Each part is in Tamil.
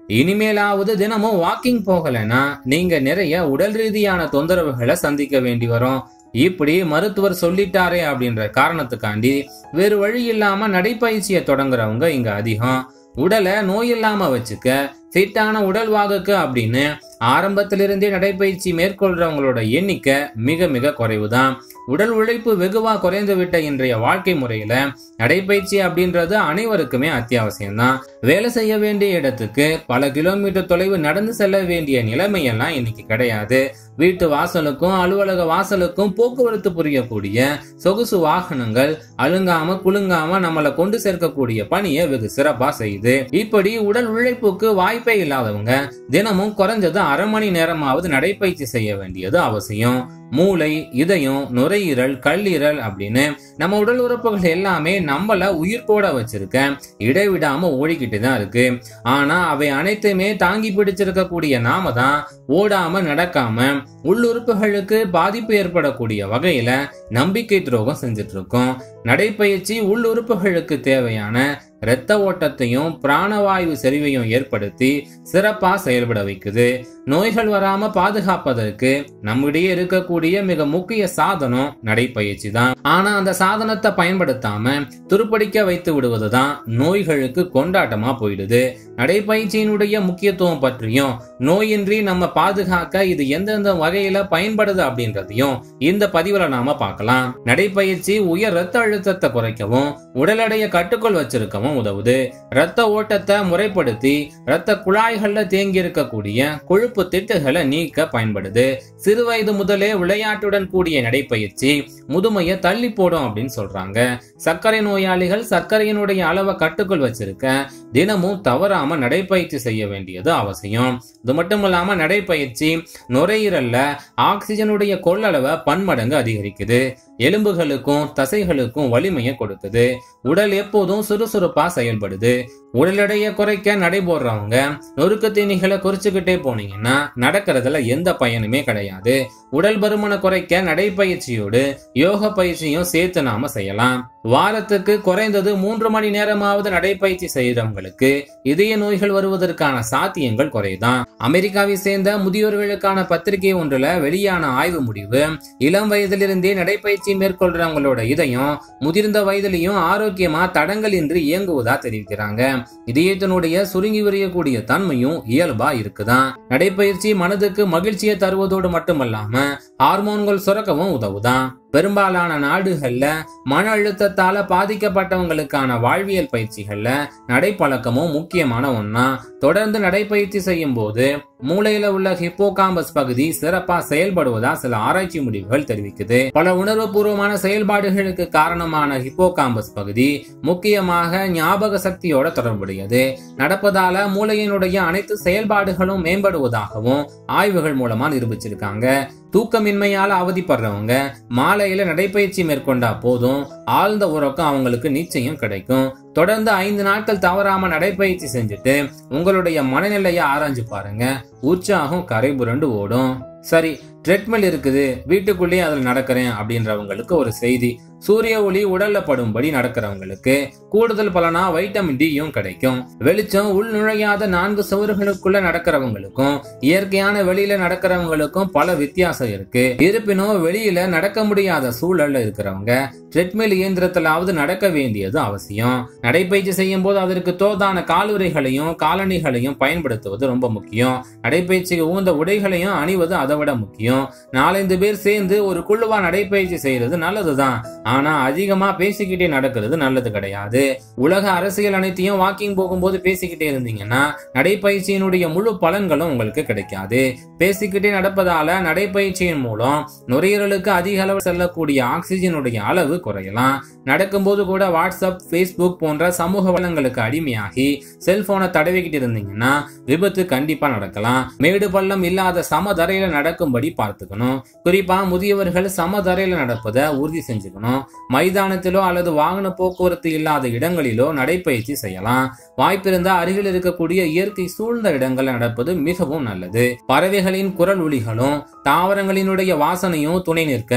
இனிமேலாவது தினமும் வாக்கிங் போகலைன்னா நீங்க நிறைய உடல் ரீதியான தொந்தரவுகளை சந்திக்க வேண்டி வரும் இப்படி மருத்துவர் சொல்லிட்டாரே அப்படின்ற காரணத்துக்காண்டி வேறு வழி இல்லாம நடைப்பயிற்சியை தொடங்குறவங்க இங்க அதிகம் உடலை நோய் இல்லாம வச்சுக்க ஃபிட்டான உடல் வாகுக்கு அப்படின்னு ஆரம்பத்திலிருந்தே நடைப்பயிற்சி மேற்கொள்றவங்களோட எண்ணிக்கை மிக மிக குறைவுதான் உடல் உழைப்பு வெகுவா குறைந்து விட்ட இன்றைய வாழ்க்கை முறையில நடைப்பயிற்சி அப்படின்றது அனைவருக்குமே அத்தியாவசியம்தான் வேலை செய்ய வேண்டிய இடத்துக்கு பல கிலோமீட்டர் தொலைவு நடந்து செல்ல வேண்டிய நிலைமையெல்லாம் இன்னைக்கு கிடையாது வீட்டு வாசலுக்கும் அலுவலக வாசலுக்கும் போக்குவரத்து புரியக்கூடிய சொகுசு வாகனங்கள் அழுங்காம குலுங்காம நம்மளை கொண்டு சேர்க்கக்கூடிய பணியை வெகு சிறப்பா செய்யுது இப்படி உடல் உழைப்புக்கு வாய்ப்பே இல்லாதவங்க தினமும் குறைஞ்சது அரை மணி நேரமாவது நடைப்பயிற்சி செய்ய வேண்டியது அவசியம் மூளை இதயம் நுரையீரல் கல்லீரல் அப்படின்னு நம்ம உடல் உறுப்புகள் எல்லாமே நம்மள உயிர்ப்போட வச்சிருக்க இடைவிடாம ஓடிக்கிட்டு தான் இருக்கு ஆனா அவை அனைத்துமே தாங்கி பிடிச்சிருக்கக்கூடிய நாம தான் ஓடாம நடக்காம உள்ளுறுப்புகளுக்கு பாதிப்பு ஏற்படக்கூடிய வகையில நம்பிக்கை துரோகம் செஞ்சுட்டு இருக்கோம் நடைப்பயிற்சி உள்ளுறுப்புகளுக்கு தேவையான இரத்த ஓட்டத்தையும் பிராணவாயு செறிவையும் ஏற்படுத்தி சிறப்பா செயல்பட வைக்குது நோய்கள் வராம பாதுகாப்பதற்கு நம்மிடையே இருக்கக்கூடிய மிக முக்கிய சாதனம் நடைப்பயிற்சி தான் ஆனா அந்த சாதனத்தை பயன்படுத்தாம துருப்பிடிக்க வைத்து விடுவதுதான் நோய்களுக்கு கொண்டாட்டமா போயிடுது நடைப்பயிற்சியினுடைய முக்கியத்துவம் பற்றியும் நோயின்றி நம்ம பாதுகாக்க இது எந்தெந்த வகையில பயன்படுது அப்படின்றதையும் இந்த பதிவுல நாம பார்க்கலாம் நடைப்பயிற்சி உயர் ரத்த அழுத்தத்தை குறைக்கவும் உடல் எடையை கட்டுக்குள் வச்சிருக்கவும் உதவுது ரத்த ஓட்டத்தை முறைப்படுத்தி ரத்த குழாய்கள்ல தேங்கி இருக்கக்கூடிய கொழுப்பு திட்டுகளை நீக்க பயன்படுது சிறு வயது முதலே விளையாட்டுடன் கூடிய நடைப்பயிற்சி முதுமையை தள்ளி போடும் அப்படின்னு சொல்றாங்க சர்க்கரை நோயாளிகள் சர்க்கரையினுடைய அளவை கட்டுக்குள் வச்சிருக்க தினமும் தவறாம நடைப்பயிற்சி செய்ய வேண்டியது அவசியம் இது மட்டும் இல்லாம நடைப்பயிற்சி நுரையீரல்ல ஆக்சிஜனுடைய கொள்ளளவை பன்மடங்கு அதிகரிக்குது எலும்புகளுக்கும் தசைகளுக்கும் வலிமையை கொடுக்குது உடல் எப்போதும் சுறுசுறுப்பா செயல்படுது உடல் எடையை குறைக்க நடைபோடுறவங்க நொறுக்கு தீனிகளை குறிச்சுக்கிட்டே போனீங்கன்னா நடக்கிறதுல எந்த பயனுமே கிடையாது உடல் பருமனை குறைக்க நடைப்பயிற்சியோடு யோக பயிற்சியும் சேர்த்து நாம செய்யலாம் வாரத்துக்கு குறைந்தது மூன்று மணி நேரமாவது நடைப்பயிற்சி செய்யறவங்களுக்கு இதய நோய்கள் வருவதற்கான சாத்தியங்கள் குறைதான் அமெரிக்காவை சேர்ந்த முதியோர்களுக்கான பத்திரிகை ஒன்றுல வெளியான ஆய்வு முடிவு இளம் வயதிலிருந்தே நடைப்பயிற்சி மேற்கொள்றவங்களோட இதயம் முதிர்ந்த வயதிலையும் ஆரோக்கியமா தடங்கள் இன்றி இயங்குவதா தெரிவிக்கிறாங்க இதயத்தினுடைய சுருங்கி விரியக்கூடிய தன்மையும் இயல்பா இருக்குதான் நடைப்பயிற்சி மனதுக்கு மகிழ்ச்சியை தருவதோடு மட்டுமல்லாம ஹார்மோன்கள் சுரக்கவும் உதவுதான் பெரும்பாலான நாடுகள்ல மன அழுத்தத்தால பாதிக்கப்பட்டவங்களுக்கான வாழ்வியல் பயிற்சிகள்ல நடைப்பழக்கமும் முக்கியமான ஒன்னா தொடர்ந்து நடைப்பயிற்சி செய்யும் போது மூளையில உள்ள ஹிப்போகாம்பஸ் பகுதி சிறப்பா செயல்படுவதா சில ஆராய்ச்சி முடிவுகள் தெரிவிக்குது பல உணர்வு பூர்வமான செயல்பாடுகளுக்கு காரணமான ஹிப்போகாம்பஸ் பகுதி முக்கியமாக ஞாபக சக்தியோட தொடர்புடையது நடப்பதால மூளையினுடைய அனைத்து செயல்பாடுகளும் மேம்படுவதாகவும் ஆய்வுகள் மூலமா நிரூபிச்சிருக்காங்க தூக்கமின்மையால அவதிப்படுறவங்க மாலையில நடைப்பயிற்சி மேற்கொண்டா போதும் ஆழ்ந்த உறக்கம் அவங்களுக்கு நிச்சயம் கிடைக்கும் தொடர்ந்து ஐந்து நாட்கள் தவறாம நடைப்பயிற்சி செஞ்சுட்டு உங்களுடைய மனநிலையை ஆராய்ஞ்சு பாருங்க உற்சாகம் கரை புரண்டு ஓடும் சரி ட்ரெட்மில் இருக்குது வீட்டுக்குள்ளேயே அதில் நடக்கிறேன் அப்படின்றவங்களுக்கு ஒரு செய்தி சூரிய ஒளி உடல்ல படும்படி நடக்கிறவங்களுக்கு கூடுதல் பலனா வைட்டமின் டியும் கிடைக்கும் வெளிச்சம் உள் நுழையாத நான்கு சுவர்களுக்குள்ள நடக்கிறவங்களுக்கும் இயற்கையான வெளியில நடக்கிறவங்களுக்கும் பல வித்தியாசம் இருக்கு இருப்பினும் வெளியில நடக்க முடியாத சூழல்ல இருக்கிறவங்க ட்ரெட்மில் இயந்திரத்திலாவது நடக்க வேண்டியது அவசியம் நடைப்பயிற்சி செய்யும் போது அதற்கு தோதான காலுறைகளையும் காலணிகளையும் பயன்படுத்துவது ரொம்ப முக்கியம் நடைப்பயிற்சிக்கு உகந்த உடைகளையும் அணிவது அதை விட முக்கியம் நாலஞ்சு பேர் சேர்ந்து ஒரு குழுவா நடைப்பயிற்சி செய்யறது நல்லதுதான் ஆனா அதிகமா பேசிக்கிட்டே நடக்கிறது நல்லது கிடையாது உலக அரசியல் அனைத்தையும் வாக்கிங் போகும்போது பேசிக்கிட்டே இருந்தீங்கன்னா நடைப்பயிற்சியினுடைய முழு பலன்களும் உங்களுக்கு கிடைக்காது பேசிக்கிட்டே நடப்பதால நடைப்பயிற்சியின் மூலம் நுரையீரலுக்கு அதிக அளவு செல்லக்கூடிய ஆக்சிஜனுடைய அளவு குறையலாம் நடக்கும்போது கூட வாட்ஸ்அப் ஃபேஸ்புக் போன்ற சமூக வளங்களுக்கு அடிமையாகி செல்போனை தடவிக்கிட்டு இருந்தீங்கன்னா விபத்து கண்டிப்பா நடக்கலாம் மேடு பள்ளம் இல்லாத சமதரையில நடக்கும்படி பார்த்துக்கணும் குறிப்பா முதியவர்கள் சமதரையில நடப்பதை உறுதி செஞ்சுக்கணும் மைதானத்திலோ அல்லது வாகன போக்குவரத்து இல்லாத இடங்களிலோ நடைப்பயிற்சி செய்யலாம் வாய்ப்பிருந்தா அருகில் இருக்கக்கூடிய இயற்கை சூழ்ந்த இடங்களில் நடப்பது மிகவும் நல்லது பறவைகளின் குரல் ஒலிகளும் தாவரங்களினுடைய வாசனையும் துணை நிற்க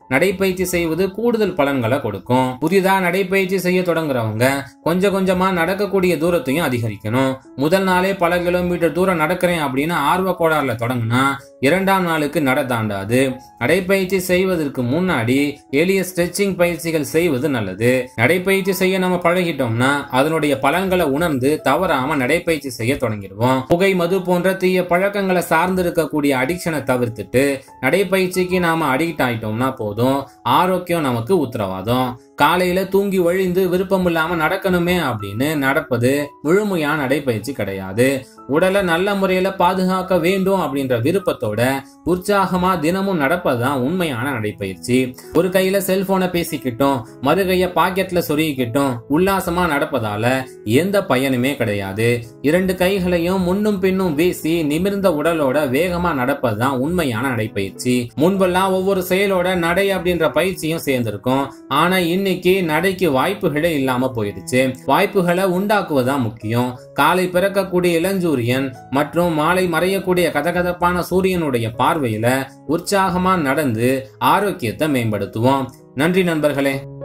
நடைப்பயிற்சி செய்வது கூடுதல் பலன்களை கொடுக்கும் புதிதா நடைப்பயிற்சி செய்ய தொடங்குறவங்க கொஞ்சம் கொஞ்சமா நடக்கக்கூடிய தூரத்தையும் அதிகரிக்கணும் முதல் நாளே பல கிலோமீட்டர் தூரம் நடக்கிறேன் அப்படின்னு ஆர்வ கோளாறுல தொடங்குனா இரண்டாம் நாளுக்கு நட தாண்டாது நடைப்பயிற்சி செய்வதற்கு முன்னாடி எளிய ஸ்ட்ரெச்சிங் பயிற்சிகள் செய்வது நல்லது நடைப்பயிற்சி செய்ய நம்ம பழகிட்டோம்னா அதனுடைய பலன்களை உணர்ந்து தவறாம நடைப்பயிற்சி செய்ய தொடங்கிடுவோம் புகை மது போன்ற தீய பழக்கங்களை சார்ந்து இருக்கக்கூடிய அடிக்ஷனை தவிர்த்துட்டு நடைப்பயிற்சிக்கு நாம அடிக்ட் ஆயிட்டோம்னா போதும் ஆரோக்கியம் நமக்கு உத்தரவாதம் காலையில தூங்கி வழிந்து விருப்பம் இல்லாம நடக்கணுமே அப்படின்னு நடப்பது முழுமையான நடைப்பயிற்சி கிடையாது உடலை நல்ல முறையில பாதுகாக்க வேண்டும் அப்படின்ற விருப்பத்தோட உற்சாகமா தினமும் நடப்பதுதான் உண்மையான நடைப்பயிற்சி ஒரு கையில செல்போனை பேசிக்கிட்டோம் மறு கைய பாக்கெட்ல சொருகிக்கிட்டோம் உல்லாசமா நடப்பதால எந்த பயனுமே கிடையாது இரண்டு கைகளையும் முன்னும் பின்னும் வீசி நிமிர்ந்த உடலோட வேகமா நடப்பதுதான் உண்மையான நடைப்பயிற்சி முன்பெல்லாம் ஒவ்வொரு செயலோட நடை அப்படின்ற பயிற்சியும் சேர்ந்திருக்கும் ஆனா இன்னைக்கு நடைக்கு வாய்ப்புகளே இல்லாம போயிடுச்சு வாய்ப்புகளை உண்டாக்குவதுதான் முக்கியம் காலை பிறக்கக்கூடிய இளஞ்சூரியன் மற்றும் மாலை மறையக்கூடிய கதகதப்பான சூரியனுடைய பார்வையில உற்சாகமா நடந்து ஆரோக்கியத்தை மேம்படுத்துவோம் நன்றி நண்பர்களே